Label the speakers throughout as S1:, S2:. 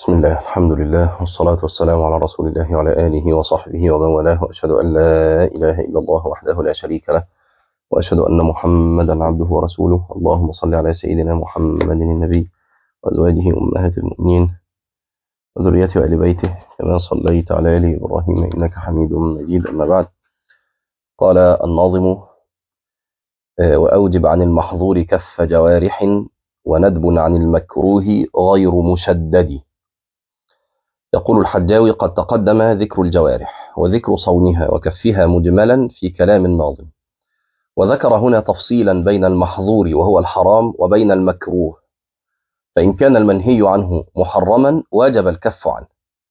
S1: بسم الله الحمد لله والصلاة والسلام على رسول الله وعلى آله وصحبه ومن والاه وأشهد أن لا إله إلا الله وحده لا شريك له وأشهد أن محمدا عبده ورسوله اللهم صل على سيدنا محمد النبي وأزواجه أمهات المؤمنين وذريته وآل بيته كما صليت على آل إبراهيم إنك حميد مجيد أما بعد قال الناظم وأوجب عن المحظور كف جوارح وندب عن المكروه غير مشدد يقول الحجاوي قد تقدم ذكر الجوارح وذكر صونها وكفها مجملا في كلام الناظم وذكر هنا تفصيلا بين المحظور وهو الحرام وبين المكروه فإن كان المنهي عنه محرما واجب الكف عنه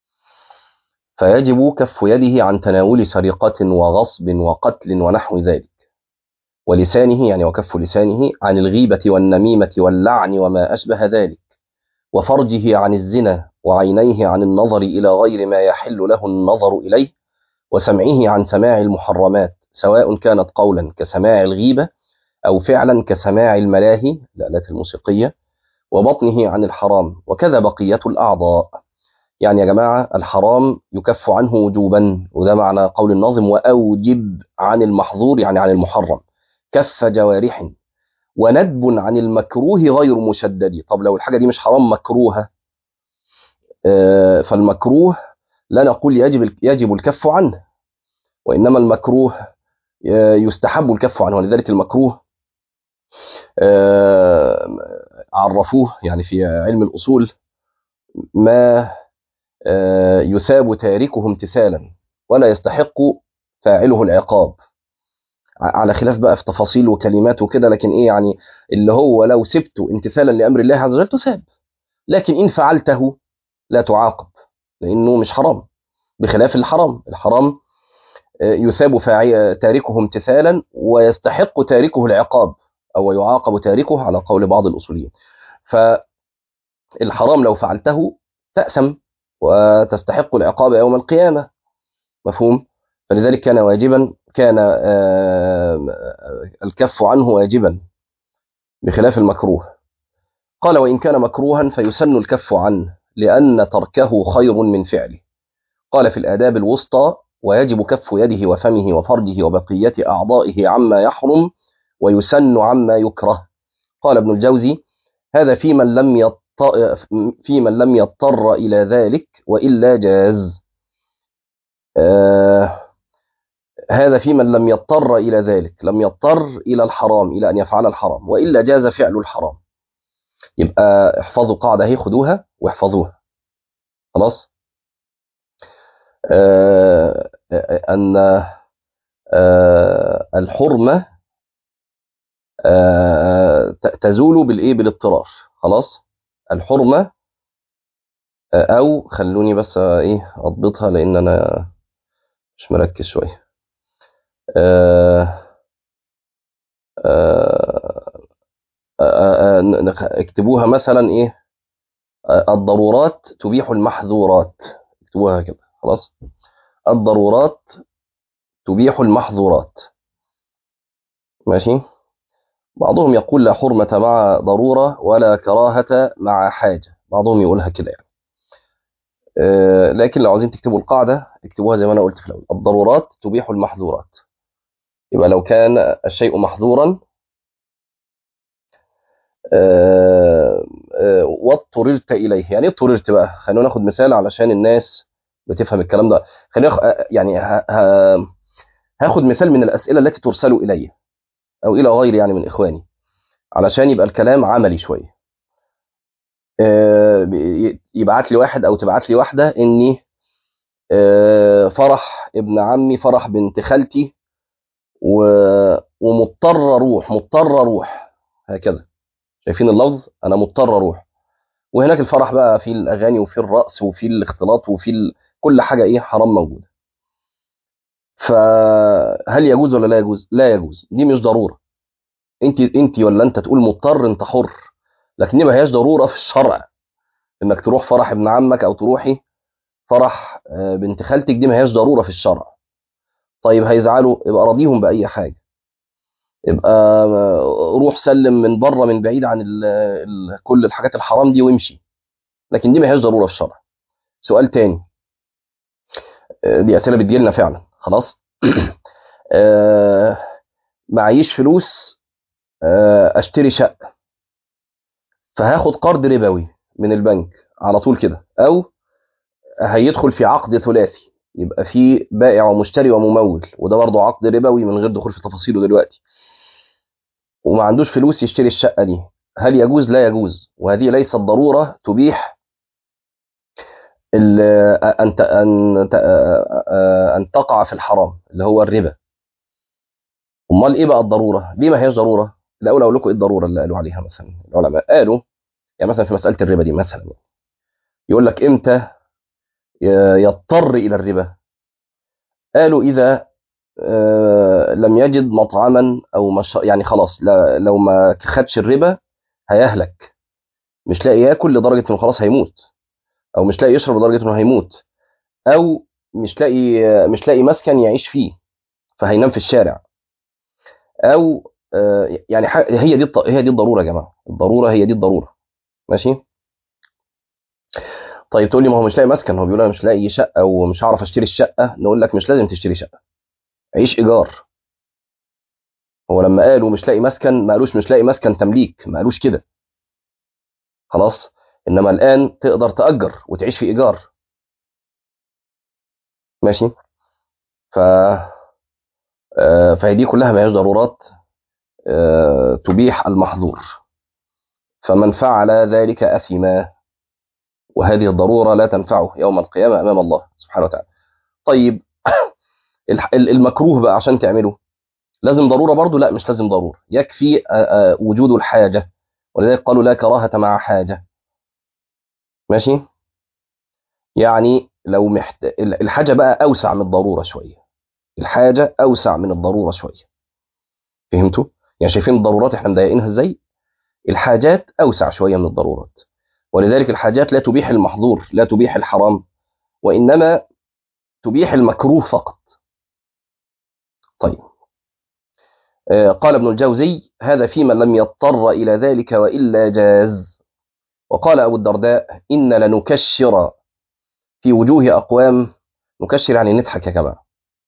S1: فيجب كف يده عن تناول سرقة وغصب وقتل ونحو ذلك ولسانه يعني وكف لسانه عن الغيبة والنميمة واللعن وما أشبه ذلك وفرجه عن الزنا وعينيه عن النظر إلى غير ما يحل له النظر إليه وسمعه عن سماع المحرمات سواء كانت قولا كسماع الغيبة أو فعلا كسماع الملاهي الآلات الموسيقية وبطنه عن الحرام وكذا بقية الأعضاء يعني يا جماعة الحرام يكف عنه وجوبا وده معنى قول الناظم وأوجب عن المحظور يعني عن المحرم كف جوارح وندب عن المكروه غير مشدد طب لو الحاجة دي مش حرام مكروهة فالمكروه لا نقول يجب يجب الكف عنه وإنما المكروه يستحب الكف عنه ولذلك المكروه عرفوه يعني في علم الأصول ما يثاب تاركه امتثالا ولا يستحق فاعله العقاب على خلاف بقى في تفاصيل وكلمات وكده لكن ايه يعني اللي هو لو سبته امتثالا لامر الله عز وجل تثاب لكن ان فعلته لا تعاقب لانه مش حرام بخلاف الحرام الحرام يثاب تاركه امتثالا ويستحق تاركه العقاب او يعاقب تاركه على قول بعض الاصوليين فالحرام لو فعلته تأثم وتستحق العقاب يوم القيامة مفهوم فلذلك كان واجبا كان الكف عنه واجبا بخلاف المكروه قال وإن كان مكروها فيسن الكف عنه لأن تركه خير من فعله قال في الآداب الوسطى ويجب كف يده وفمه وفرجه وبقية أعضائه عما يحرم ويسن عما يكره قال ابن الجوزي هذا في من لم يضطر في من لم يضطر إلى ذلك وإلا جاز آه هذا في من لم يضطر إلى ذلك لم يضطر إلى الحرام إلى أن يفعل الحرام وإلا جاز فعل الحرام يبقى احفظوا قاعدة هي خدوها واحفظوها خلاص آه أن آه الحرمة آه تزول بالإيه بالاضطرار خلاص الحرمة أو خلوني بس إيه أضبطها لأن أنا مش مركز شوية اكتبوها مثلا ايه الضرورات تبيح المحظورات اكتبوها كده خلاص الضرورات تبيح المحظورات ماشي بعضهم يقول لا حرمة مع ضرورة ولا كراهة مع حاجة بعضهم يقولها كده يعني لكن لو عايزين تكتبوا القاعدة اكتبوها زي ما أنا قلت في الأول الضرورات تبيح المحظورات يبقى لو كان الشيء محظورا واضطررت إليه يعني ايه اضطررت بقى خلينا ناخد مثال علشان الناس بتفهم الكلام ده خلينا يعني هاخد مثال من الأسئلة التي ترسل إلي أو إلى غيري يعني من إخواني علشان يبقى الكلام عملي شوية يبعت لي واحد او تبعت لي واحده اني فرح ابن عمي فرح بنت خالتي ومضطر اروح مضطر اروح هكذا شايفين اللفظ انا مضطر اروح وهناك الفرح بقى في الاغاني وفي الرقص وفي الاختلاط وفي ال... كل حاجه ايه حرام موجوده فهل يجوز ولا لا يجوز لا يجوز دي مش ضروره انت انت ولا انت تقول مضطر انت حر لكن دي ما هياش ضروره في الشرع انك تروح فرح ابن عمك او تروحي فرح بنت خالتك دي ما هياش ضروره في الشرع طيب هيزعلوا يبقى راضيهم باي حاجه يبقى روح سلم من بره من بعيد عن ال ال كل الحاجات الحرام دي وامشي لكن دي ما هياش ضروره في الشرع سؤال تاني آه، دي اسئله بتجيلنا فعلا خلاص آه، معيش فلوس آه، اشتري شقه فهاخد قرض ربوي من البنك على طول كده او هيدخل في عقد ثلاثي يبقى في بائع ومشتري وممول وده برضه عقد ربوي من غير دخول في تفاصيله دلوقتي وما عندوش فلوس يشتري الشقه دي هل يجوز لا يجوز وهذه ليست ضروره تبيح ال- ان ت- ان ت- ان تقع في الحرام اللي هو الربا امال ايه بقى الضروره ليه ما هيش ضروره الاول اقول لكم ايه الضروره اللي قالوا عليها مثلا العلماء قالوا يعني مثلا في مساله الربا دي مثلا يقول لك امتى ي- يضطر الى الربا قالوا اذا آه، لم يجد مطعما او مش يعني خلاص لا لو ما خدش الربا هيهلك مش لاقي ياكل لدرجه انه خلاص هيموت او مش لاقي يشرب لدرجه انه هيموت او مش لاقي مش لاقي مسكن يعيش فيه فهينام في الشارع او آه، يعني ح- هي دي الط- هي دي الضروره يا جماعه الضروره هي دي الضروره ماشي طيب تقول لي ما هو مش لاقي مسكن هو بيقول انا مش لاقي شقه ومش هعرف اشتري الشقه نقول لك مش لازم تشتري شقه عيش ايجار هو لما قالوا مش لاقي مسكن ما قالوش مش لاقي مسكن تمليك ما قالوش كده خلاص انما الان تقدر تاجر وتعيش في ايجار ماشي ف آه، فهي دي كلها ما هيش ضرورات آه، تبيح المحظور فمن فعل ذلك اثما وهذه الضروره لا تنفعه يوم القيامه امام الله سبحانه وتعالى طيب الح- ال- المكروه بقى عشان تعمله لازم ضروره برضو لا مش لازم ضروره يكفي آه، آه، وجود الحاجه ولذلك قالوا لا كراهه مع حاجه ماشي يعني لو محت... ال- الحاجه بقى اوسع من الضروره شويه الحاجه اوسع من الضروره شويه فهمتوا يعني شايفين الضرورات احنا مضايقينها ازاي الحاجات اوسع شويه من الضرورات ولذلك الحاجات لا تبيح المحظور لا تبيح الحرام وانما تبيح المكروه فقط طيب آه، قال ابن الجوزي هذا في من لم يضطر الى ذلك والا جاز وقال ابو الدرداء ان لنكشر في وجوه اقوام نكشر يعني نضحك يا جماعه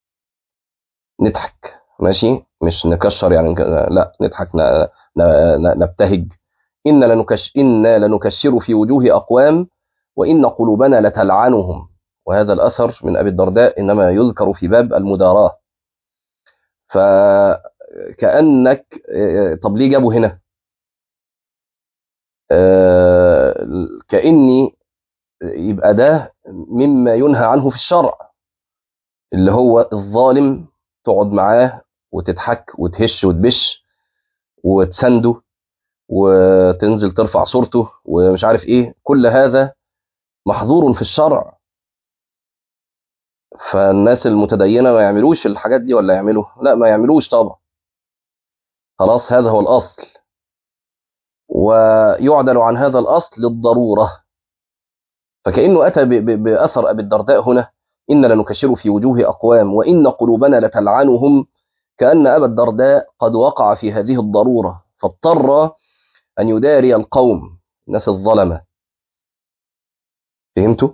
S1: نضحك ماشي مش نكشر يعني نك- لا نضحك ن- ن- ن- نبتهج إن لنكش إنا لنكشر في وجوه أقوام وإن قلوبنا لتلعنهم وهذا الأثر من أبي الدرداء إنما يذكر في باب المداراة فكأنك آه، طب ليه جابوا هنا آه، كأني يبقى ده مما ينهى عنه في الشرع اللي هو الظالم تقعد معاه وتضحك وتهش وتبش وتسنده وتنزل ترفع صورته ومش عارف ايه كل هذا محظور في الشرع فالناس المتدينه ما يعملوش الحاجات دي ولا يعملوا لا ما يعملوش طبعا خلاص هذا هو الاصل ويعدل عن هذا الاصل للضروره فكانه اتى ب- ب- باثر ابي الدرداء هنا ان لنكشر في وجوه اقوام وان قلوبنا لتلعنهم كان ابا الدرداء قد وقع في هذه الضروره فاضطر ان يداري القوم الناس الظلمه فهمتوا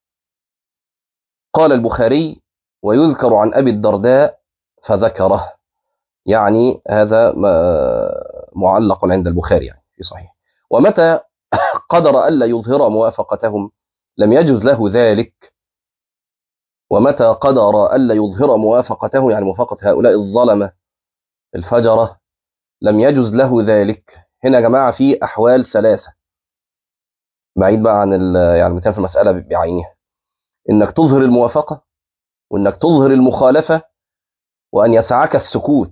S1: قال البخاري ويذكر عن ابي الدرداء فذكره يعني هذا ما- معلق عند البخاري يعني في صحيح ومتى قدر الا يظهر موافقتهم لم يجوز له ذلك ومتى قدر الا يظهر موافقته يعني موافقه هؤلاء الظلمه الفجره لم يجوز له ذلك هنا يا جماعه في احوال ثلاثه بعيد بقى عن ال- يعني مثلا في المساله بعينها انك تظهر الموافقه وانك تظهر المخالفه وان يسعك السكوت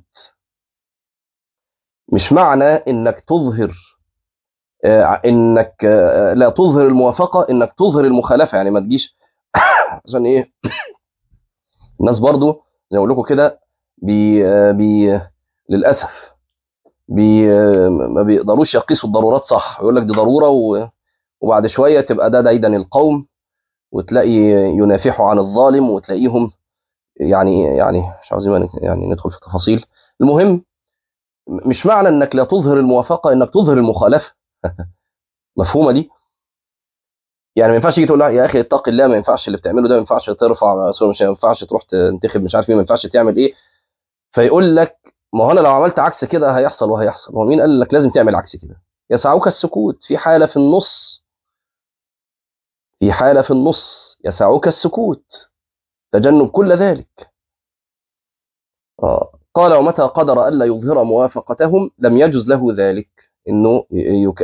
S1: مش معنى انك تظهر آه، انك آه، لا تظهر الموافقه انك تظهر المخالفه يعني ما تجيش عشان ايه الناس برضو زي ما اقول لكم كده بي آه، بي للاسف بي آه، ما بيقدروش يقيسوا الضرورات صح يقول لك دي ضروره و- وبعد شويه تبقى ده ديدن القوم وتلاقي ينافحوا عن الظالم وتلاقيهم يعني يعني مش عاوزين يعني ندخل في تفاصيل المهم مش معنى انك لا تظهر الموافقه انك تظهر المخالفه مفهومه دي يعني ما ينفعش تيجي تقول لها يا اخي اتق الله ما ينفعش اللي بتعمله ده ما ينفعش ترفع صورة مش ما ينفعش تروح تنتخب مش عارف ايه ما ينفعش تعمل ايه فيقول لك ما هو انا لو عملت عكس كده هيحصل وهيحصل هو مين قال لك لازم تعمل عكس كده يسعوك السكوت في حالة في النص في حالة في النص يسعوك السكوت تجنب كل ذلك آه. قال ومتى قدر ألا يظهر موافقتهم لم يجز له ذلك انه يك...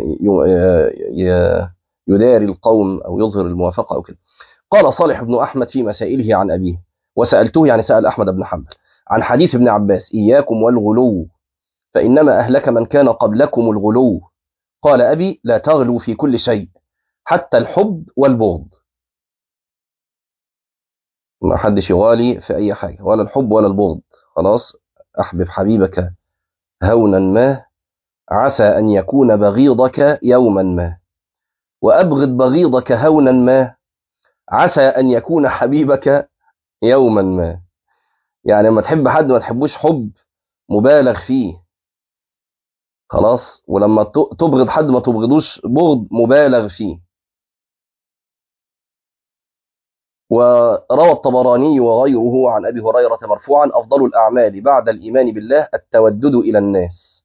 S1: يداري القوم او يظهر الموافقه او كده قال صالح بن احمد في مسائله عن ابيه وسالته يعني سال احمد بن حنبل عن حديث ابن عباس اياكم والغلو فانما اهلك من كان قبلكم الغلو قال ابي لا تغلوا في كل شيء حتى الحب والبغض ما حدش يغالي في اي حاجه ولا الحب ولا البغض خلاص احبب حبيبك هونا ما عسى أن يكون بغيضك يوما ما وأبغض بغيضك هونا ما عسى أن يكون حبيبك يوما ما يعني لما تحب حد ما تحبوش حب مبالغ فيه خلاص ولما تبغض حد ما تبغضوش بغض مبالغ فيه وروى الطبراني وغيره عن أبي هريرة مرفوعا أفضل الأعمال بعد الإيمان بالله التودد إلى الناس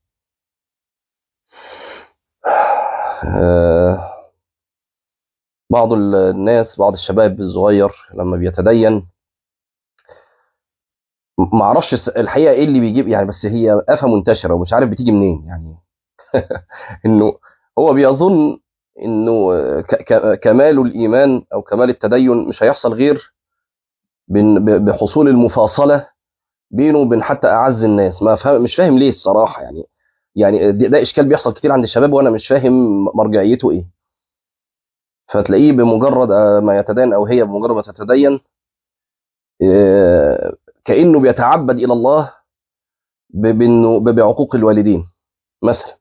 S1: بعض الناس بعض الشباب الصغير لما بيتدين ما اعرفش الحقيقه ايه اللي بيجيب يعني بس هي افه منتشره ومش عارف بتيجي منين يعني انه هو بيظن انه كمال الايمان او كمال التدين مش هيحصل غير بحصول المفاصله بينه وبين حتى اعز الناس ما فهم مش فاهم ليه الصراحه يعني يعني ده اشكال بيحصل كتير عند الشباب وانا مش فاهم مرجعيته ايه فتلاقيه بمجرد ما يتدين او هي بمجرد ما تتدين كانه بيتعبد الى الله بانه بعقوق الوالدين مثلا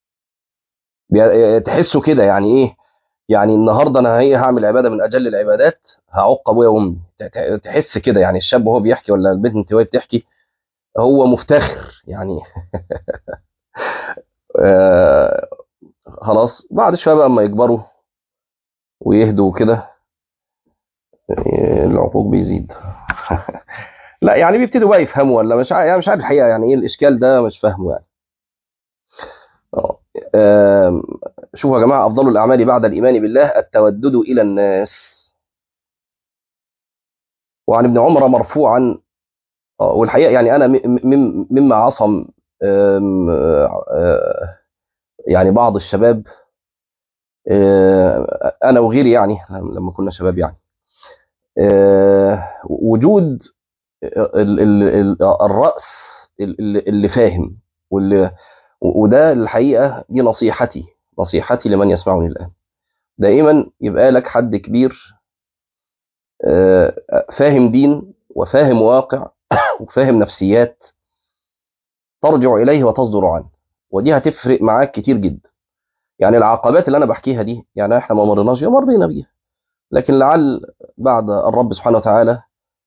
S1: تحسه كده يعني ايه يعني النهارده انا هي هعمل عباده من اجل العبادات هعق ابويا وامي تحس كده يعني الشاب وهو بيحكي ولا البنت وهي بتحكي هو مفتخر يعني آه خلاص بعد شويه بقى اما يكبروا ويهدوا كده العقوق بيزيد لا يعني بيبتدوا بقى يفهموا ولا مش عارف يعني مش عارف الحقيقه يعني ايه الاشكال ده مش فاهمه يعني آه شوفوا يا جماعه افضل الاعمال بعد الايمان بالله التودد الى الناس وعن ابن عمر مرفوعا والحقيقه يعني انا مما عصم يعني بعض الشباب انا وغيري يعني لما كنا شباب يعني وجود الراس اللي فاهم واللي وده الحقيقه دي نصيحتي نصيحتي لمن يسمعني الان دائما يبقى لك حد كبير فاهم دين وفاهم واقع وفاهم نفسيات ترجع إليه وتصدر عنه ودي هتفرق معاك كتير جدا يعني العقبات اللي أنا بحكيها دي يعني إحنا ما مرناش بيها مرينا بيها لكن لعل بعد الرب سبحانه وتعالى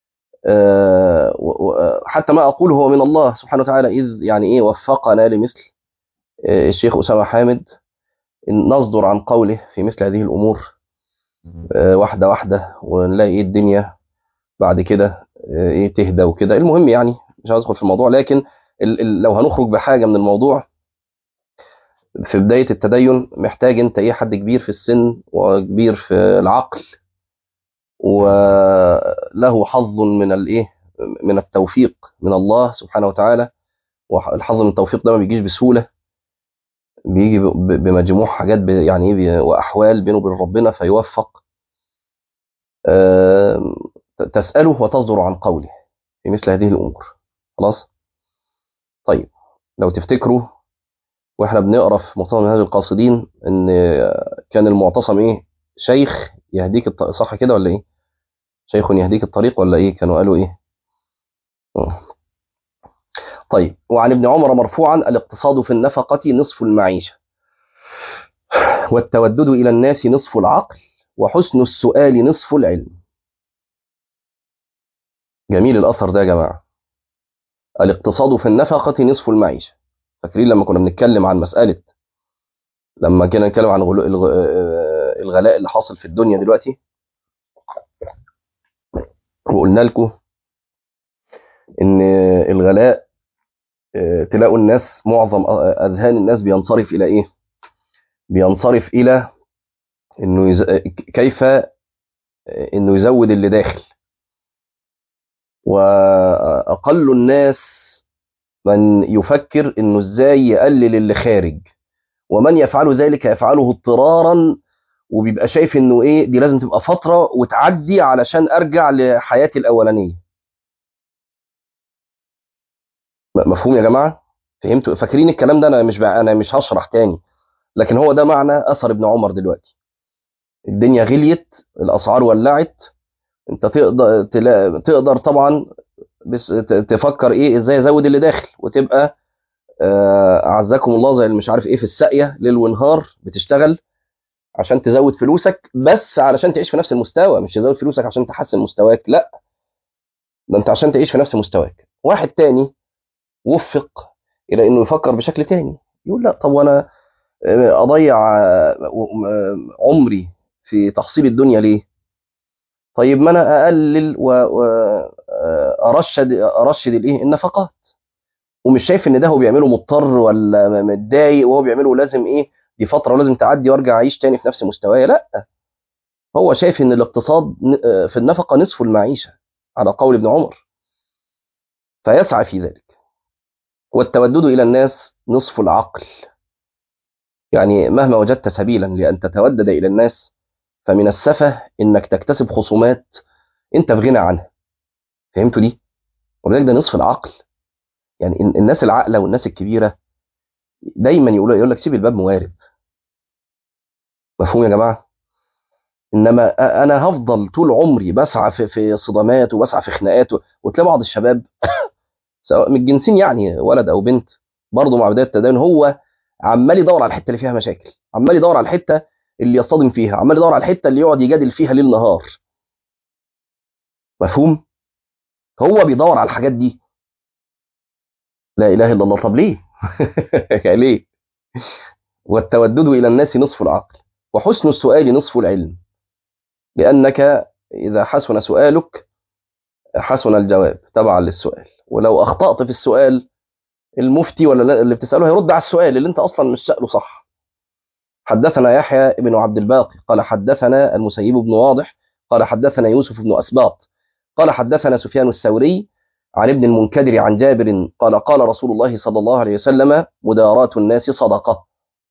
S1: حتى ما أقول هو من الله سبحانه وتعالى إذ يعني إيه وفقنا لمثل الشيخ أسامة حامد إن نصدر عن قوله في مثل هذه الأمور واحدة واحدة ونلاقي إيه الدنيا بعد كده إيه تهدى وكده المهم يعني مش عايز أدخل في الموضوع لكن لو هنخرج بحاجه من الموضوع في بدايه التدين محتاج انت ايه حد كبير في السن وكبير في العقل وله حظ من الايه من التوفيق من الله سبحانه وتعالى والحظ من التوفيق ده ما بيجيش بسهوله بيجي بمجموع حاجات يعني ايه واحوال بينه وبين ربنا فيوفق تساله وتصدر عن قوله في مثل هذه الامور خلاص طيب لو تفتكروا واحنا بنقرا في مؤتمر منهاج القاصدين ان كان المعتصم ايه شيخ يهديك الطريق صح كده ولا ايه شيخ يهديك الطريق ولا ايه كانوا قالوا ايه طيب وعن ابن عمر مرفوعا الاقتصاد في النفقة نصف المعيشة والتودد إلى الناس نصف العقل وحسن السؤال نصف العلم جميل الأثر ده يا جماعة الاقتصاد في النفقة نصف المعيشة فاكرين لما كنا بنتكلم عن مسألة لما كنا نتكلم عن الغلاء اللي حاصل في الدنيا دلوقتي وقلنا لكم ان الغلاء آه، تلاقوا الناس معظم اذهان الناس بينصرف الى ايه بينصرف الى انه يز... كيف انه يزود اللي داخل واقل الناس من يفكر انه ازاي يقلل اللي خارج ومن يفعل ذلك يفعله اضطرارا وبيبقى شايف انه ايه دي لازم تبقى فتره وتعدي علشان ارجع لحياتي الاولانيه م- مفهوم يا جماعه فهمتوا فاكرين الكلام ده انا مش بقى انا مش هشرح تاني لكن هو ده معنى اثر ابن عمر دلوقتي الدنيا غليت الاسعار ولعت انت تقدر تلا... تقدر طبعا بس ت- تفكر ايه ازاي ازود اللي داخل وتبقى آه، اعزكم الله زي اللي مش عارف ايه في الساقيه ليل ونهار بتشتغل عشان تزود فلوسك بس علشان تعيش في نفس المستوى مش تزود فلوسك عشان تحسن مستواك لا ده انت عشان تعيش في نفس مستواك واحد تاني وفق الى انه يفكر بشكل تاني يقول لا طب وانا آه، اضيع آه، آه، عمري في تحصيل الدنيا ليه طيب ما انا اقلل وارشد ارشد الايه النفقات ومش شايف ان ده هو بيعمله مضطر ولا متضايق وهو بيعمله لازم ايه دي فتره ولازم تعدي وارجع اعيش تاني في نفس مستواي لا هو شايف ان الاقتصاد ن- آه، في النفقه نصف المعيشه على قول ابن عمر فيسعى في ذلك والتودد الى الناس نصف العقل يعني مهما وجدت سبيلا لان تتودد الى الناس فمن السفه انك تكتسب خصومات انت في غنى عنها فهمتوا دي ولذلك ده نصف العقل يعني ال- الناس العاقله والناس الكبيره دايما يقول يقول لك سيب الباب موارب مفهوم يا جماعه انما أ- انا هفضل طول عمري بسعى في في صدامات وبسعى في خناقات و- وتلاقي بعض الشباب سواء من الجنسين يعني ولد او بنت برضه مع بدايه التدين هو عمال يدور على الحته اللي فيها مشاكل عمال يدور على الحته اللي يصطدم فيها عمال يدور على الحته اللي يقعد يجادل فيها ليل نهار مفهوم هو بيدور على الحاجات دي لا اله الا الله طب ليه يعني ليه والتودد الى الناس نصف العقل وحسن السؤال نصف العلم لانك اذا حسن سؤالك حسن الجواب تبعا للسؤال ولو اخطات في السؤال المفتي ولا اللي بتساله هيرد على السؤال اللي انت اصلا مش ساله صح حدثنا يحيى بن عبد الباقي قال حدثنا المسيب بن واضح قال حدثنا يوسف بن اسباط قال حدثنا سفيان الثوري عن ابن المنكدر عن جابر قال قال رسول الله صلى الله عليه وسلم مداراة الناس صدقة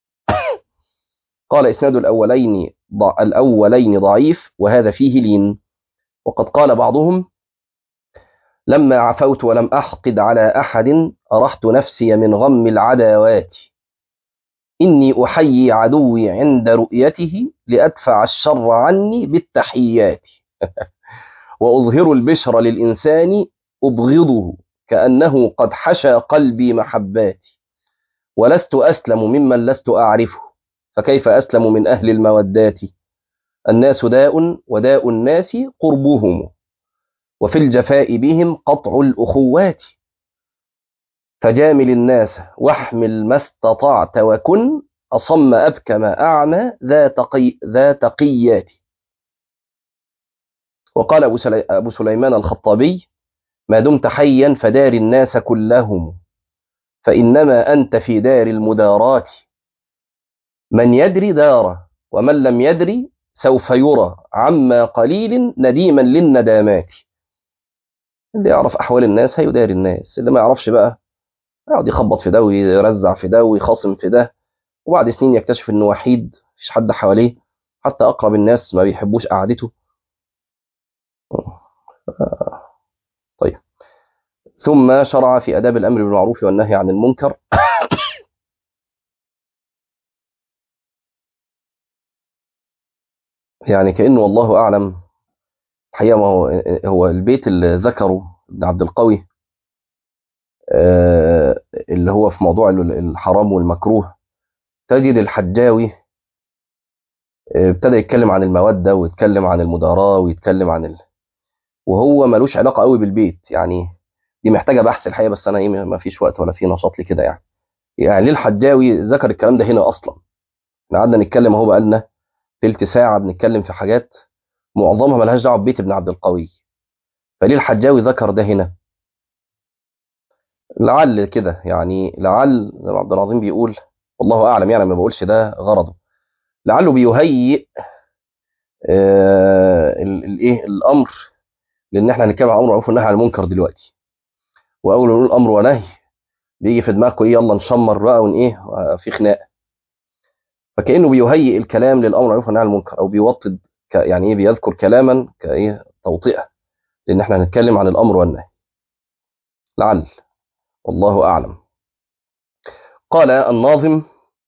S1: قال إسناد الأولين ضع الأولين ضعيف وهذا فيه لين وقد قال بعضهم لما عفوت ولم أحقد على أحد أرحت نفسي من غم العداوات إني أحيي عدوي عند رؤيته لأدفع الشر عني بالتحيات وأظهر البشر للإنسان أبغضه كأنه قد حشى قلبي محباتي ولست أسلم ممن لست أعرفه فكيف أسلم من أهل المودات الناس داء وداء الناس قربهم وفي الجفاء بهم قطع الأخوات فجامل الناس واحمل ما استطعت وكن أصم أبكم أعمى ذا, تقي ذا تقيات وقال أبو, سلي أبو سليمان الخطابي ما دمت حيا فدار الناس كلهم فإنما أنت في دار المدارات من يدري دار ومن لم يدري سوف يرى عما قليل نديما للندامات اللي يعرف أحوال الناس هيدار الناس اللي ما يعرفش بقى يقعد يخبط في ده ويرزع في ده ويخاصم في ده وبعد سنين يكتشف انه وحيد مفيش حد حواليه حتى اقرب الناس ما بيحبوش قعدته طيب ثم شرع في اداب الامر بالمعروف والنهي عن المنكر يعني كانه والله اعلم الحقيقه ما هو هو البيت اللي ذكره ابن عبد القوي آه، اللي هو في موضوع الحرام والمكروه تجد الحجاوي آه، ابتدى يتكلم عن المودة ويتكلم عن المداراة ويتكلم عن ال... وهو ملوش علاقة قوي بالبيت يعني دي محتاجة بحث الحقيقة بس أنا إيه ما فيش وقت ولا في نشاط لكده يعني يعني ليه الحجاوي ذكر الكلام ده هنا أصلا احنا قعدنا نتكلم أهو بقالنا تلت ساعة بنتكلم في حاجات معظمها ملهاش دعوة ببيت ابن عبد القوي فليه الحجاوي ذكر ده هنا لعل كده يعني لعل زي ما عبد العظيم بيقول والله اعلم يعني ما بقولش ده غرضه لعله بيهيئ آه الايه الامر لان احنا هنتكلم عن امر معروف والنهي عن المنكر دلوقتي واول ما نقول امر ونهي بيجي في دماغكم ايه يلا نشمر بقى ون ايه في خناقه فكانه بيهيئ الكلام للامر معروف والنهي عن المنكر او بيوطد يعني ايه بيذكر كلاما كايه توطئه لان احنا هنتكلم عن الامر والنهي لعل والله اعلم قال الناظم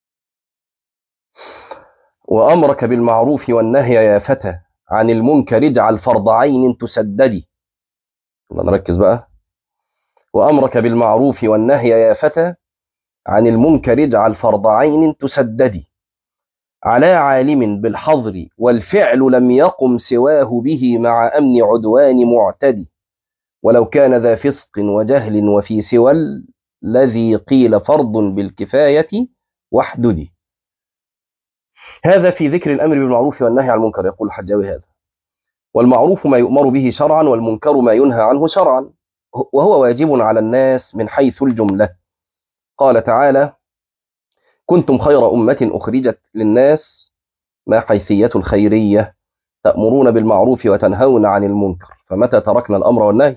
S1: وامرك بالمعروف والنهي يا فتى عن المنكر اجعل فرض عين تسددي نركز بقى وامرك بالمعروف والنهي يا فتى عن المنكر اجعل فرض عين تسددي على عالم بالحظر والفعل لم يقم سواه به مع امن عدوان معتدي ولو كان ذا فسق وجهل وفي سوى الذي قيل فرض بالكفايه واحددي هذا في ذكر الامر بالمعروف والنهي عن المنكر يقول الحجاوي هذا والمعروف ما يؤمر به شرعا والمنكر ما ينهى عنه شرعا وهو واجب على الناس من حيث الجمله قال تعالى كنتم خير امه اخرجت للناس ما حيثيه الخيريه تامرون بالمعروف وتنهون عن المنكر فمتى تركنا الامر والنهي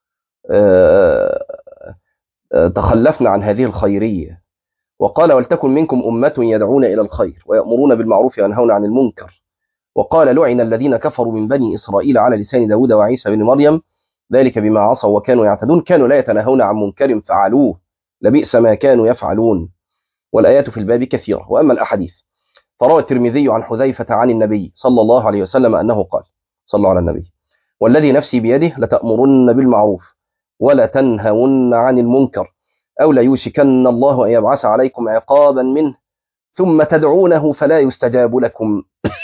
S1: تخلفنا عن هذه الخيريه وقال ولتكن منكم أمة يدعون إلى الخير ويأمرون بالمعروف وينهون عن المنكر وقال لعن الذين كفروا من بني إسرائيل على لسان داود وعيسى بن مريم ذلك بما عصوا وكانوا يعتدون كانوا لا يتناهون عن منكر فعلوه لبئس ما كانوا يفعلون والآيات في الباب كثيرة وأما الأحاديث فروى الترمذي عن حذيفة عن النبي صلى الله عليه وسلم أنه قال صلى على النبي والذي نفسي بيده لتأمرن بالمعروف ولا تنهون عن المنكر أو لا يوشكن الله أن يبعث عليكم عقابا منه ثم تدعونه فلا يستجاب لكم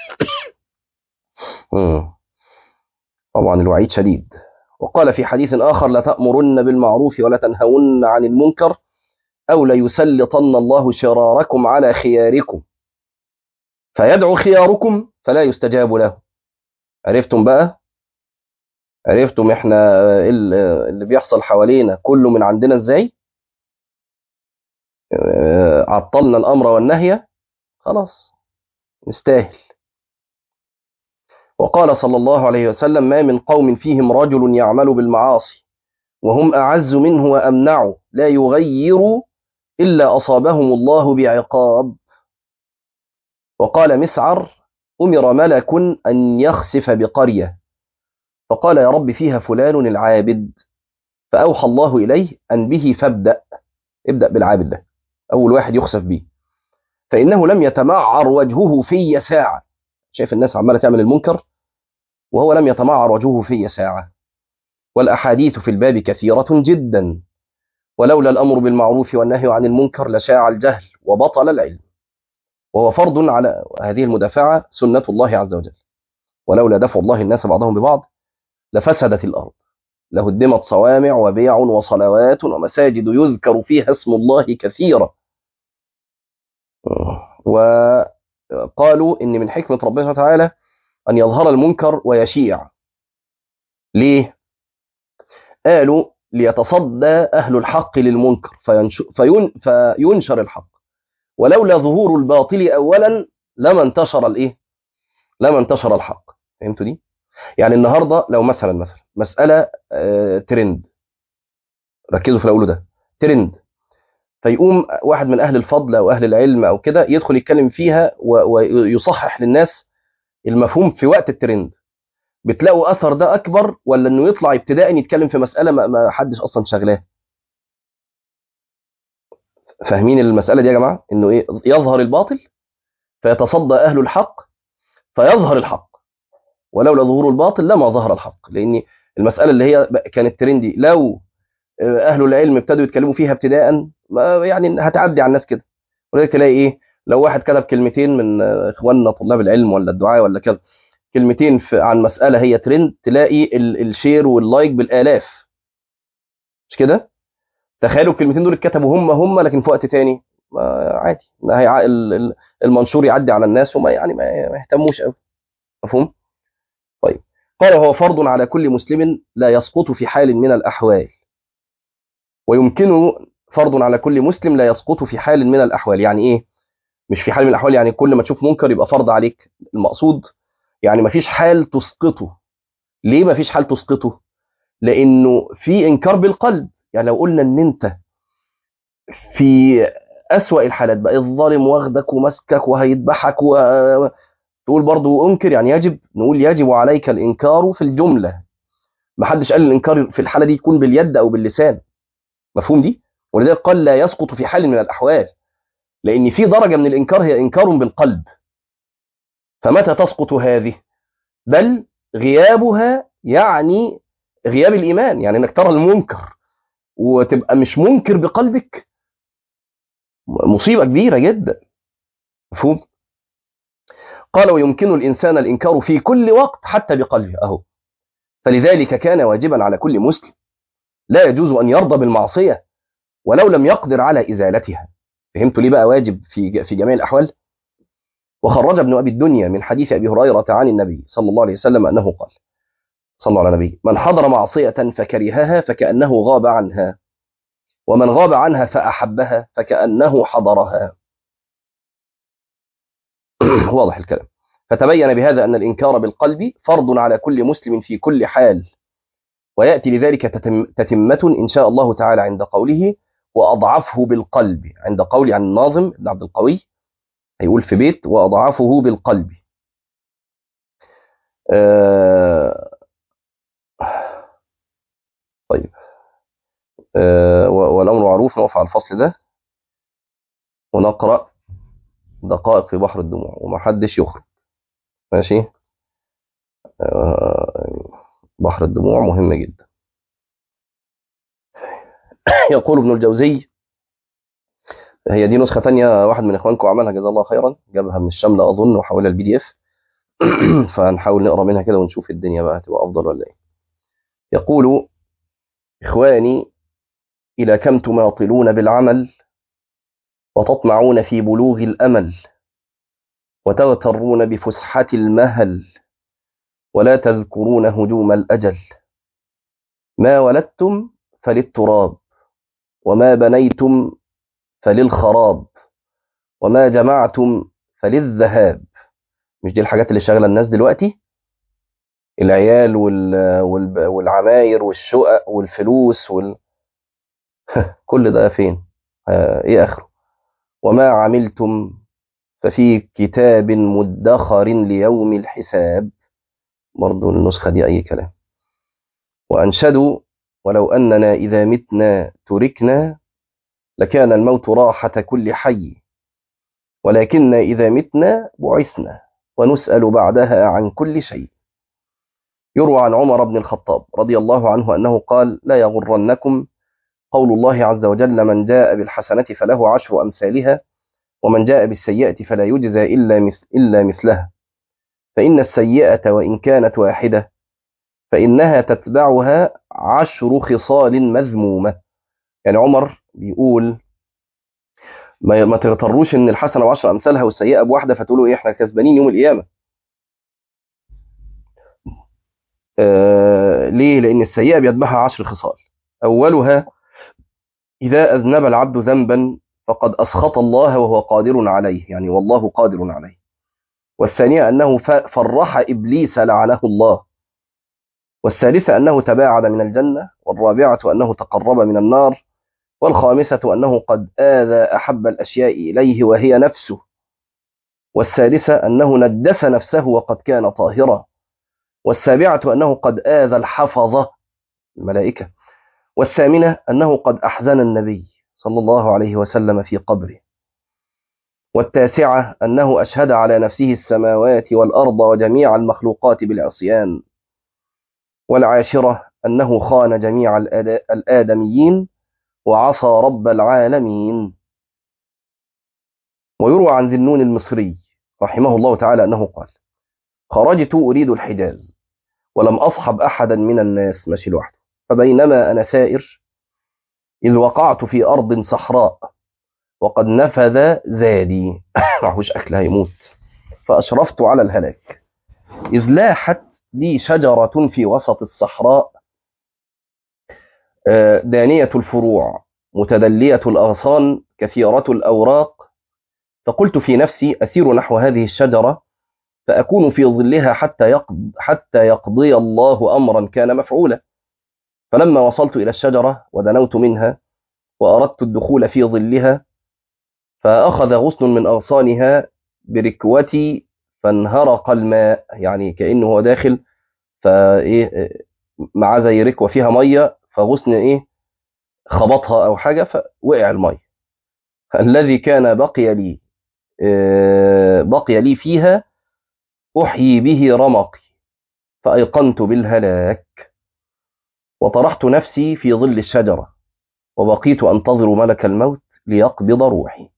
S1: طبعا الوعيد شديد وقال في حديث آخر لتأمرن بالمعروف ولا تنهون عن المنكر أو ليسلطن الله شراركم على خياركم فيدعو خياركم فلا يستجاب له عرفتم بقى عرفتم احنا اللي بيحصل حوالينا كله من عندنا ازاي عطلنا الامر والنهي خلاص نستاهل وقال صلى الله عليه وسلم ما من قوم فيهم رجل يعمل بالمعاصي وهم اعز منه وامنع لا يغير الا اصابهم الله بعقاب وقال مسعر امر ملك ان يخسف بقريه فقال يا رب فيها فلان العابد فاوحى الله اليه ان به فابدا ابدا بالعابد ده أول واحد يخسف به فإنه لم يتمعر وجهه في ساعة شايف الناس عمالة تعمل المنكر وهو لم يتمعر وجهه في ساعة والأحاديث في الباب كثيرة جدا ولولا الأمر بالمعروف والنهي عن المنكر لشاع الجهل وبطل العلم وهو فرض على هذه المدافعة سنة الله عز وجل ولولا دفع الله الناس بعضهم ببعض لفسدت الأرض لهدمت صوامع وبيع وصلوات ومساجد يذكر فيها اسم الله كثيرا وقالوا إن من حكمة ربنا تعالى أن يظهر المنكر ويشيع ليه؟ قالوا ليتصدى أهل الحق للمنكر فينشر, فين فينشر الحق ولولا ظهور الباطل أولا لما انتشر الإيه؟ لما انتشر الحق فهمتوا دي؟ يعني النهارده لو مثلا مثلا مسألة آه ترند ركزوا في الأول ده ترند فيقوم واحد من أهل الفضل أو أهل العلم أو كده يدخل يتكلم فيها ويصحح للناس المفهوم في وقت الترند بتلاقوا أثر ده أكبر ولا إنه يطلع ابتداء يتكلم في مسألة ما حدش أصلا شغلاه فاهمين المسألة دي يا جماعة إنه إيه يظهر الباطل فيتصدى أهل الحق فيظهر الحق ولولا ظهور الباطل لما ظهر الحق لان المساله اللي هي كانت ترندي لو اهل العلم ابتدوا يتكلموا فيها ابتداء يعني هتعدي على الناس كده ولذلك تلاقي ايه لو واحد كتب كلمتين من اخواننا طلاب العلم ولا الدعاء ولا كده كلمتين في عن مساله هي ترند تلاقي الشير واللايك بالالاف مش كده تخيلوا الكلمتين دول اتكتبوا هم هم لكن في وقت تاني ما عادي ما هي ال- ال- المنشور يعدي على الناس وما يعني ما ما يهتموش قوي مفهوم طيب قال هو فرض على كل مسلم لا يسقط في حال من الأحوال ويمكنه فرض على كل مسلم لا يسقط في حال من الأحوال يعني إيه مش في حال من الأحوال يعني كل ما تشوف منكر يبقى فرض عليك المقصود يعني ما فيش حال تسقطه ليه ما فيش حال تسقطه لأنه في إنكار بالقلب يعني لو قلنا إن أنت في أسوأ الحالات بقى الظالم واخدك ومسكك وهيذبحك و... تقول برضو انكر يعني يجب نقول يجب عليك الانكار في الجمله ما حدش قال الانكار في الحاله دي يكون باليد او باللسان مفهوم دي ولذلك قال لا يسقط في حال من الاحوال لان في درجه من الانكار هي انكار بالقلب فمتى تسقط هذه بل غيابها يعني غياب الايمان يعني انك ترى المنكر وتبقى مش منكر بقلبك مصيبه كبيره جدا مفهوم قال ويمكن الإنسان الإنكار في كل وقت حتى بقلبه أهو فلذلك كان واجبا على كل مسلم لا يجوز أن يرضى بالمعصية ولو لم يقدر على إزالتها فهمتوا ليه بقى واجب في في جميع الأحوال وخرج ابن أبي الدنيا من حديث أبي هريرة عن النبي صلى الله عليه وسلم أنه قال صلى الله على النبي من حضر معصية فكرهها فكأنه غاب عنها ومن غاب عنها فأحبها فكأنه حضرها واضح الكلام فتبين بهذا أن الإنكار بالقلب فرض على كل مسلم في كل حال ويأتي لذلك تتم تتمة إن شاء الله تعالى عند قوله وأضعفه بالقلب عند قول عن الناظم ابن عبد القوي هيقول في بيت وأضعفه بالقلب آه طيب آه والأمر معروف نقف على الفصل ده ونقرأ دقائق في بحر الدموع ومحدش يخرج ماشي آه بحر الدموع مهم جدا يقول ابن الجوزي هي دي نسخة تانية واحد من إخوانكم عملها جزاه الله خيرا جابها من الشملة أظن وحولها البي دي إف فهنحاول نقرأ منها كده ونشوف الدنيا بقى هتبقى أفضل ولا إيه يقول إخواني إلى كم تماطلون بالعمل وتطمعون في بلوغ الأمل وتغترون بفسحة المهل ولا تذكرون هجوم الأجل ما ولدتم فللتراب وما بنيتم فللخراب وما جمعتم فللذهاب مش دي الحاجات اللي شغله الناس دلوقتي العيال وال... وال... والعماير والشقق والفلوس وال... كل ده فين آه ايه اخره وما عملتم ففي كتاب مدخر ليوم الحساب برضو النسخة دي أي كلام وأنشدوا ولو أننا إذا متنا تركنا لكان الموت راحة كل حي ولكن إذا متنا بعثنا ونسأل بعدها عن كل شيء يروى عن عمر بن الخطاب رضي الله عنه أنه قال لا يغرنكم قول الله عز وجل من جاء بالحسنة فله عشر أمثالها ومن جاء بالسيئة فلا يجزى إلا, مثل إلا مثلها فإن السيئة وإن كانت واحدة فإنها تتبعها عشر خصال مذمومة يعني عمر بيقول ما ما تغتروش ان الحسنه بعشر امثالها والسيئه بواحده فتقولوا ايه احنا كسبانين يوم القيامه. آه ليه؟ لان السيئه بيتبعها عشر خصال. اولها اذا اذنب العبد ذنبا فقد اسخط الله وهو قادر عليه، يعني والله قادر عليه. والثانيه انه فرح ابليس لعنه الله. والثالثه انه تباعد من الجنه، والرابعه انه تقرب من النار، والخامسة أنه قد آذى أحب الأشياء إليه وهي نفسه والسادسة أنه ندس نفسه وقد كان طاهرا والسابعة أنه قد آذى الحفظة الملائكة والثامنة أنه قد أحزن النبي صلى الله عليه وسلم في قبره والتاسعة أنه أشهد على نفسه السماوات والأرض وجميع المخلوقات بالعصيان والعاشرة أنه خان جميع الآدميين وعصى رب العالمين ويروى عن ذي النون المصري رحمه الله تعالى أنه قال خرجت أريد الحجاز ولم أصحب أحدا من الناس ماشي لوحده فبينما أنا سائر إذ وقعت في أرض صحراء وقد نفذ زادي معهوش أكل هيموت فأشرفت على الهلاك إذ لاحت لي شجرة في وسط الصحراء آه، دانية الفروع متدلية الأغصان كثيرة الأوراق فقلت في نفسي أسير نحو هذه الشجرة فأكون في ظلها حتى يقض حتى يقضي الله أمرا كان مفعولا فلما وصلت إلى الشجرة ودنوت منها وأردت الدخول في ظلها فأخذ غصن من أغصانها بركوتي فانهرق الماء يعني كأنه هو داخل فإيه معاه زي ركوة فيها مية فغصن إيه خبطها أو حاجة فوقع المية الذي كان بقي لي آه، بقي لي فيها أحيي به رمقي فأيقنت بالهلاك وطرحت نفسي في ظل الشجرة وبقيت أنتظر ملك الموت ليقبض روحي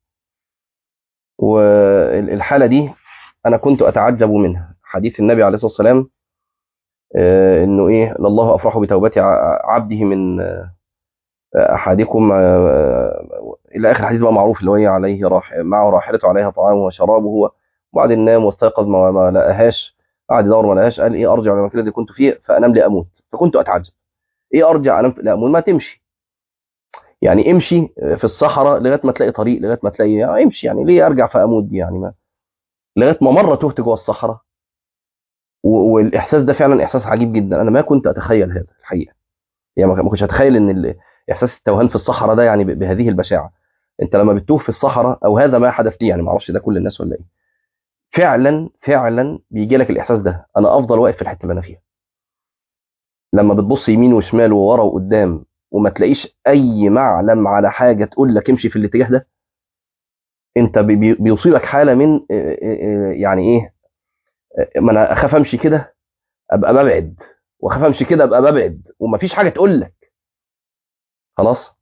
S1: والحالة دي أنا كنت أتعجب منها حديث النبي عليه الصلاة والسلام آه، إنه إيه لله أفرح بتوبة ع- عبده من آه، أحدكم آه، إلى آخر الحديث بقى معروف اللي هو إيه عليه راح معه راحلته عليها طعامه وشرابه هو وبعدين نام واستيقظ ما, ما لقاهاش قعد يدور ما لقاهاش قال إيه أرجع للمكان الذي كنت فيه فأنام لأموت فكنت أتعجب إيه أرجع أنام لأموت ما تمشي يعني امشي في الصحراء لغايه ما تلاقي طريق لغايه ما تلاقي يعني امشي يعني ليه ارجع فاموت دي يعني ما لغايه ما مره تهت جوه الصحراء و- والاحساس ده فعلا احساس عجيب جدا انا ما كنت اتخيل هذا الحقيقه يعني ما ما كنتش اتخيل ان ال- احساس التوهان في الصحراء ده يعني ب- بهذه البشاعه انت لما بتتوه في الصحراء او هذا ما حدث لي يعني ما اعرفش ده كل الناس ولا ايه فعلا فعلا بيجي لك الاحساس ده انا افضل واقف في الحته اللي انا فيها لما بتبص يمين وشمال وورا وقدام وما تلاقيش اي معلم على حاجه تقول لك امشي في الاتجاه ده انت بي- بي- بيوصلك حاله من اه، اه، اه، يعني ايه اه، ما انا اخاف امشي كده ابقى ببعد واخاف امشي كده ابقى ببعد ومفيش حاجه تقول لك خلاص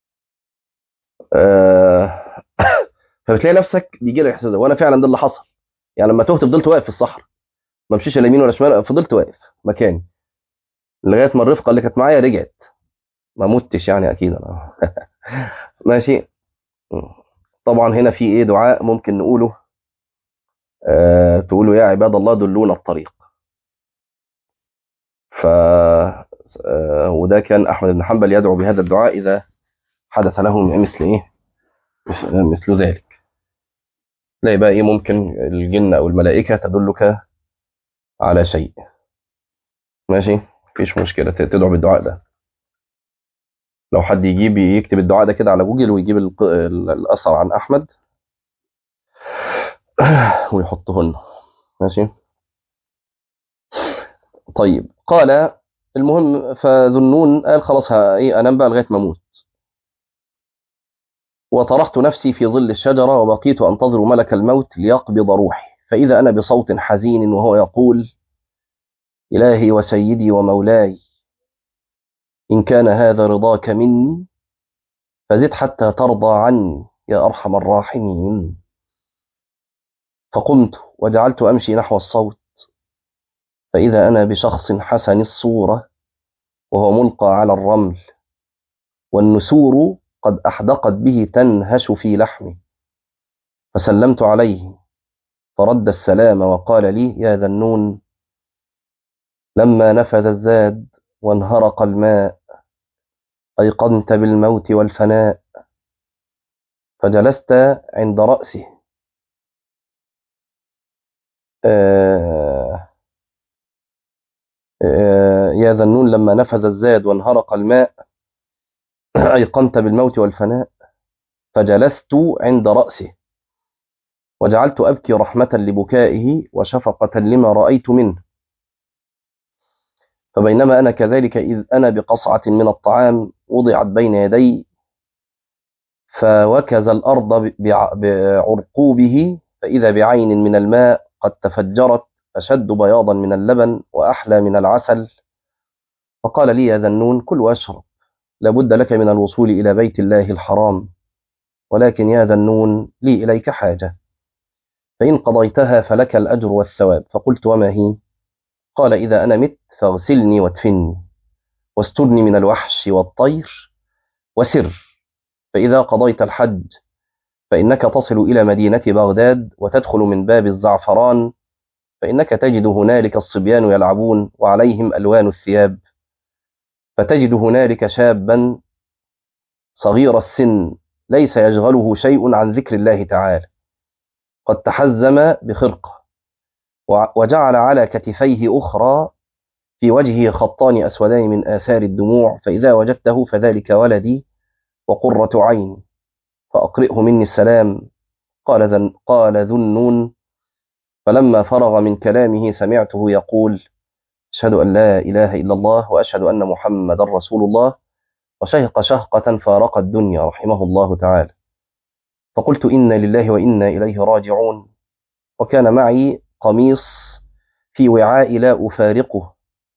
S1: آه، فبتلاقي نفسك بيجي لك احساس ده وانا فعلا ده اللي حصل يعني لما تهت فضلت واقف في الصحراء ما مشيش لا يمين ولا شمال فضلت واقف مكاني لغايه ما الرفقه اللي كانت معايا رجعت ما متش يعني اكيد انا ماشي طبعا هنا في ايه دعاء ممكن نقوله آه تقولوا يا عباد الله دلونا الطريق ف آه وده كان احمد بن حنبل يدعو بهذا الدعاء اذا حدث له مثل ايه مثل- مثل ذلك تلاقي بقى ايه ممكن الجن او الملائكه تدلك على شيء ماشي مفيش مشكله ت- تدعو بالدعاء ده لو حد يجيب يكتب الدعاء ده كده على جوجل ويجيب الق- ال- الاثر عن احمد ويحطه لنا ماشي طيب قال المهم فذنون قال خلاص ها ايه انام بقى لغايه ما اموت وطرحت نفسي في ظل الشجره وبقيت انتظر ملك الموت ليقبض روحي فاذا انا بصوت حزين وهو يقول الهي وسيدي ومولاي ان كان هذا رضاك مني فزد حتى ترضى عني يا ارحم الراحمين فقمت وجعلت امشي نحو الصوت فاذا انا بشخص حسن الصوره وهو ملقى على الرمل والنسور قد أحدقت به تنهش في لحمه فسلمت عليه فرد السلام وقال لي يا ذا النون لما نفذ الزاد وانهرق الماء أيقنت بالموت والفناء فجلست عند رأسه آه آه يا ذا النون لما نفذ الزاد وانهرق الماء أيقنت بالموت والفناء فجلست عند رأسه وجعلت أبكي رحمة لبكائه وشفقة لما رأيت منه فبينما أنا كذلك إذ أنا بقصعة من الطعام وضعت بين يدي فوكز الأرض بع- بعرقوبه فإذا بعين من الماء قد تفجرت أشد بياضا من اللبن وأحلى من العسل فقال لي يا ذنون كل واشرب لابد لك من الوصول إلى بيت الله الحرام ولكن يا ذنون لي إليك حاجة فإن قضيتها فلك الأجر والثواب فقلت وما هي قال إذا أنا مت فاغسلني وادفني واسترني من الوحش والطير وسر فإذا قضيت الحج فإنك تصل إلى مدينة بغداد وتدخل من باب الزعفران فإنك تجد هنالك الصبيان يلعبون وعليهم ألوان الثياب فتجد هنالك شابا صغير السن ليس يشغله شيء عن ذكر الله تعالى قد تحزم بخرقة وجعل على كتفيه أخرى في وجهه خطان أسودان من آثار الدموع فإذا وجدته فذلك ولدي وقرة عين فأقرئه مني السلام قال ذن قال ذو النون فلما فرغ من كلامه سمعته يقول أشهد أن لا إله إلا الله وأشهد أن محمد رسول الله وشهق شهقة فارق الدنيا رحمه الله تعالى فقلت إنا لله وإنا إليه راجعون وكان معي قميص في وعاء لا أفارقه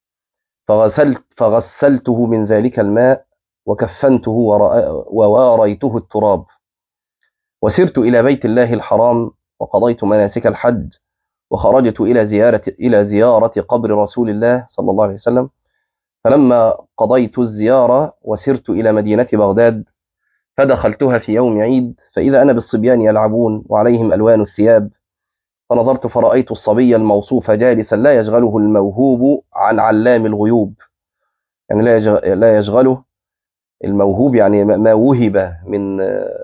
S1: فغسلت فغسلته من ذلك الماء وكفنته وواريته التراب وسرت إلى بيت الله الحرام وقضيت مناسك الحج وخرجت إلى زيارة إلى زيارة قبر رسول الله صلى الله عليه وسلم فلما قضيت الزيارة وسرت إلى مدينة بغداد فدخلتها في يوم عيد فإذا أنا بالصبيان يلعبون وعليهم ألوان الثياب فنظرت فرأيت الصبي الموصوف جالسا لا يشغله الموهوب عن علام الغيوب يعني لا يشغله الموهوب يعني ما وهب من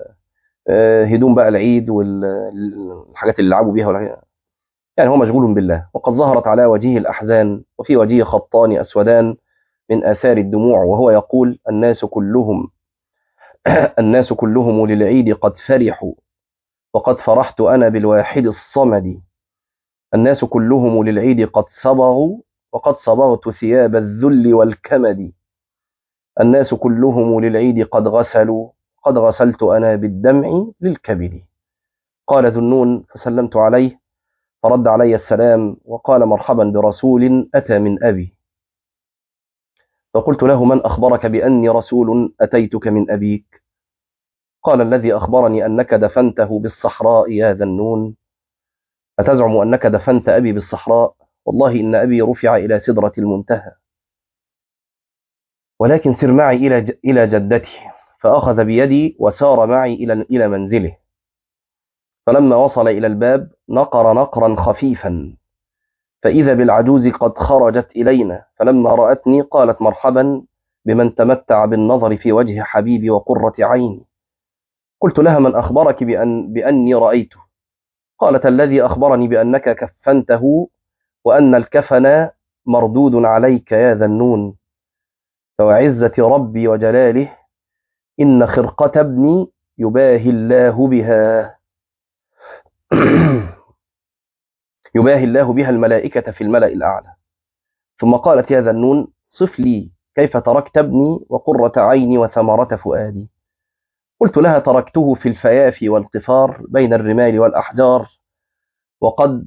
S1: هدوم بقى العيد والحاجات اللي لعبوا بيها يعني هو مشغول بالله وقد ظهرت على وجهه الأحزان وفي وجهه خطان أسودان من آثار الدموع وهو يقول الناس كلهم الناس كلهم للعيد قد فرحوا وقد فرحت أنا بالواحد الصمد الناس كلهم للعيد قد صبغوا وقد صبغت ثياب الذل والكمد الناس كلهم للعيد قد غسلوا قد غسلت أنا بالدمع للكبد قال ذو النون فسلمت عليه فرد علي السلام وقال مرحبا برسول أتى من أبي فقلت له من أخبرك بأني رسول أتيتك من أبيك قال الذي أخبرني أنك دفنته بالصحراء يا ذا النون أتزعم أنك دفنت أبي بالصحراء والله إن أبي رفع إلى سدرة المنتهى ولكن سر معي إلى إلى جدتي فأخذ بيدي وسار معي إلى إلى منزله فلما وصل إلى الباب نقر نقرا خفيفا فإذا بالعجوز قد خرجت إلينا فلما رأتني قالت مرحبا بمن تمتع بالنظر في وجه حبيبي وقرة عيني قلت لها من أخبرك بأن بأني رأيته قالت الذي أخبرني بأنك كفنته وأن الكفن مردود عليك يا ذا النون فوعزة ربي وجلاله إن خرقة ابني يباهي الله بها يباهي الله بها الملائكة في الملأ الأعلى ثم قالت يا ذا النون صف لي كيف تركت ابني وقرة عيني وثمرة فؤادي قلت لها تركته في الفيافي والقفار بين الرمال والأحجار وقد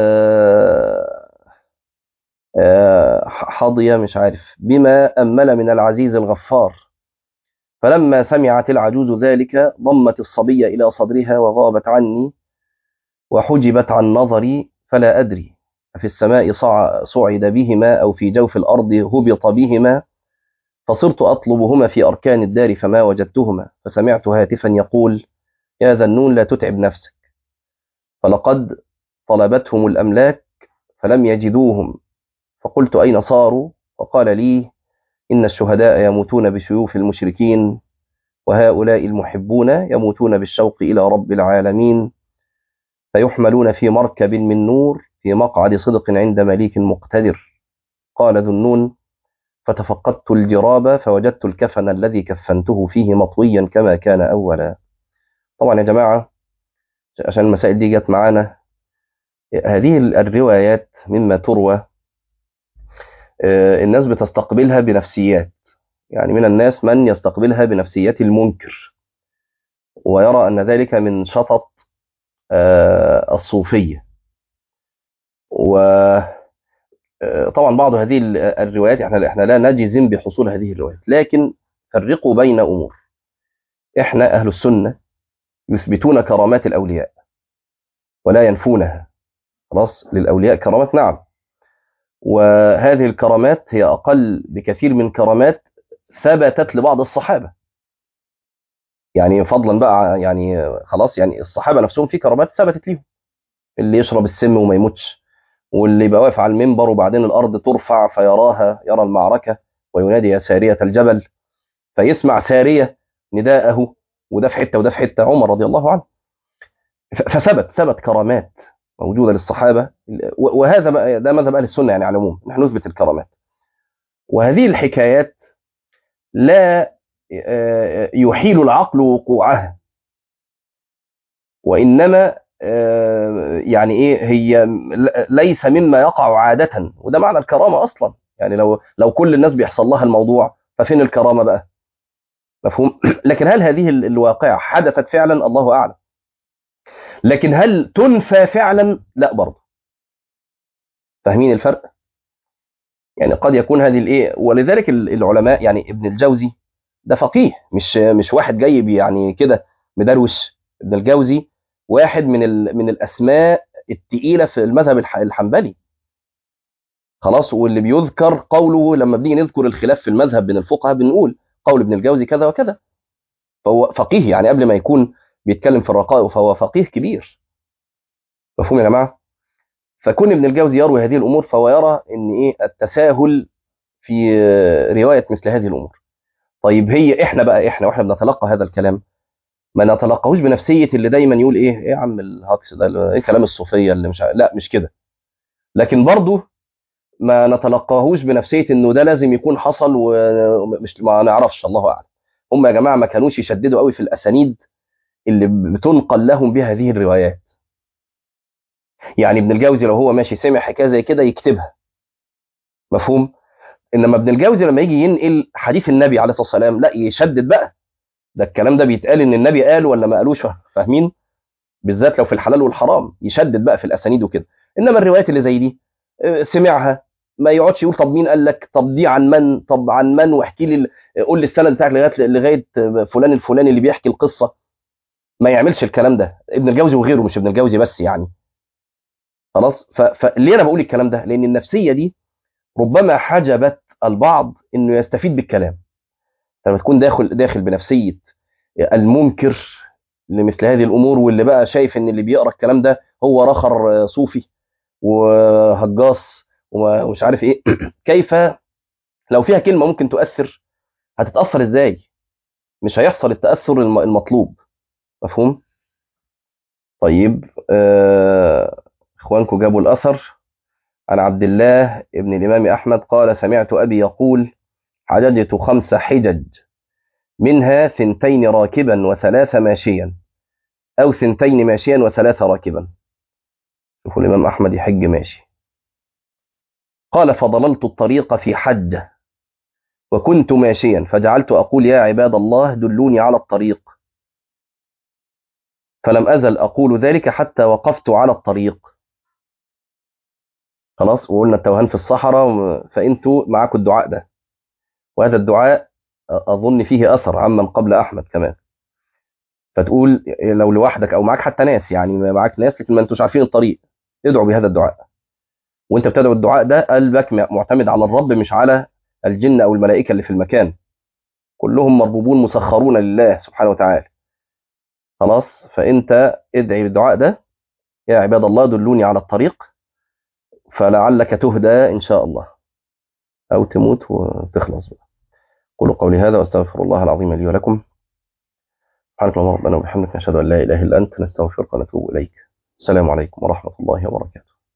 S1: حظي مش عارف بما أمل من العزيز الغفار فلما سمعت العجوز ذلك ضمت الصبي إلى صدرها وغابت عني وحجبت عن نظري فلا أدري في السماء صعد بهما أو في جوف الأرض هبط بهما فصرت أطلبهما في أركان الدار فما وجدتهما فسمعت هاتفا يقول يا ذا النون لا تتعب نفسك فلقد طلبتهم الأملاك فلم يجدوهم فقلت أين صاروا فقال لي إن الشهداء يموتون بسيوف المشركين وهؤلاء المحبون يموتون بالشوق إلى رب العالمين فيحملون في مركب من نور في مقعد صدق عند مليك مقتدر قال ذو النون فتفقدت الجراب فوجدت الكفن الذي كفنته فيه مطويا كما كان أولا طبعا يا جماعة عشان المسائل دي جت معانا هذه الروايات مما تروى الناس بتستقبلها بنفسيات يعني من الناس من يستقبلها بنفسيات المنكر ويرى أن ذلك من شطط الصوفية وطبعا بعض هذه الروايات احنا احنا لا نجزم بحصول هذه الروايات لكن فرقوا بين أمور احنا أهل السنة يثبتون كرامات الأولياء ولا ينفونها خلاص للأولياء كرامات نعم وهذه الكرامات هي أقل بكثير من كرامات ثبتت لبعض الصحابة يعني فضلا بقى يعني خلاص يعني الصحابه نفسهم في كرامات ثبتت ليهم اللي يشرب السم وما يموتش واللي يبقى واقف على المنبر وبعدين الارض ترفع فيراها يرى المعركه وينادي يا ساريه الجبل فيسمع ساريه نداءه وده في حته وده في حته عمر رضي الله عنه فثبت ثبت كرامات موجوده للصحابه وهذا ده مذهب اهل السنه يعني على العموم نحن نثبت الكرامات وهذه الحكايات لا يحيل العقل وقوعها وانما يعني ايه هي ليس مما يقع عاده وده معنى الكرامه اصلا يعني لو لو كل الناس بيحصل لها الموضوع ففين الكرامه بقى مفهوم لكن هل هذه الواقعه حدثت فعلا الله اعلم لكن هل تنفى فعلا لا برضه فاهمين الفرق يعني قد يكون هذه الايه ولذلك العلماء يعني ابن الجوزي ده فقيه مش مش واحد جاي يعني كده مدروش ابن الجوزي واحد من من الاسماء الثقيله في المذهب الحنبلي خلاص واللي بيذكر قوله لما بنيجي نذكر الخلاف في المذهب بين الفقهاء بنقول قول ابن الجوزي كذا وكذا فهو فقيه يعني قبل ما يكون بيتكلم في الرقائق فهو فقيه كبير مفهوم يا جماعه فكون ابن الجوزي يروي هذه الامور فهو يرى ان ايه التساهل في روايه مثل هذه الامور طيب هي احنا بقى احنا واحنا بنتلقى هذا الكلام ما نتلقاهوش بنفسيه اللي دايما يقول ايه ايه يا عم الهكس ده ايه كلام الصوفيه اللي مش لا مش كده لكن برضه ما نتلقاهوش بنفسيه انه ده لازم يكون حصل ومش ما نعرفش الله اعلم هم يا جماعه ما كانوش يشددوا قوي في الاسانيد اللي بتنقل لهم بها هذه الروايات يعني ابن الجوزي لو هو ماشي سمع حكايه زي كده يكتبها مفهوم انما ابن الجوزي لما يجي ينقل حديث النبي عليه الصلاه والسلام لا يشدد بقى ده الكلام ده بيتقال ان النبي قال ولا ما قالوش فاهمين بالذات لو في الحلال والحرام يشدد بقى في الاسانيد وكده انما الروايات اللي زي دي سمعها ما يقعدش يقول طب مين قال لك طب دي عن من طب عن من واحكي لي قول لي السند بتاعك لغايه لغايه فلان الفلاني اللي بيحكي القصه ما يعملش الكلام ده ابن الجوزي وغيره مش ابن الجوزي بس يعني خلاص فليه انا بقول الكلام ده لان النفسيه دي ربما حجبت البعض انه يستفيد بالكلام لما تكون داخل داخل بنفسيه المنكر لمثل هذه الامور واللي بقى شايف ان اللي بيقرا الكلام ده هو رخر صوفي وهجاص ومش عارف ايه كيف لو فيها كلمه ممكن تؤثر هتتاثر ازاي مش هيحصل التاثر المطلوب مفهوم طيب آه اخوانكم جابوا الاثر عن عبد الله ابن الامام احمد قال سمعت ابي يقول حججت خمس حجج منها ثنتين راكبا وثلاث ماشيا او ثنتين ماشيا وثلاث راكبا شوفوا الامام احمد يحج ماشي قال فضللت الطريق في حجه وكنت ماشيا فجعلت اقول يا عباد الله دلوني على الطريق فلم ازل اقول ذلك حتى وقفت على الطريق خلاص وقلنا التوهان في الصحراء فانتوا معاكم الدعاء ده وهذا الدعاء اظن فيه اثر عمن قبل احمد كمان فتقول لو لوحدك او معاك حتى ناس يعني معاك ناس لكن ما انتوش عارفين الطريق ادعوا بهذا الدعاء وانت بتدعو الدعاء ده قلبك معتمد على الرب مش على الجن او الملائكه اللي في المكان كلهم مربوبون مسخرون لله سبحانه وتعالى خلاص فانت ادعي بالدعاء ده يا عباد الله دلوني على الطريق فلعلك تهدى ان شاء الله او تموت وتخلص بقى قولوا قولي هذا واستغفر الله العظيم لي ولكم سبحانك اللهم ربنا وبحمدك نشهد ان لا اله الا انت نستغفرك ونتوب اليك السلام عليكم ورحمه الله وبركاته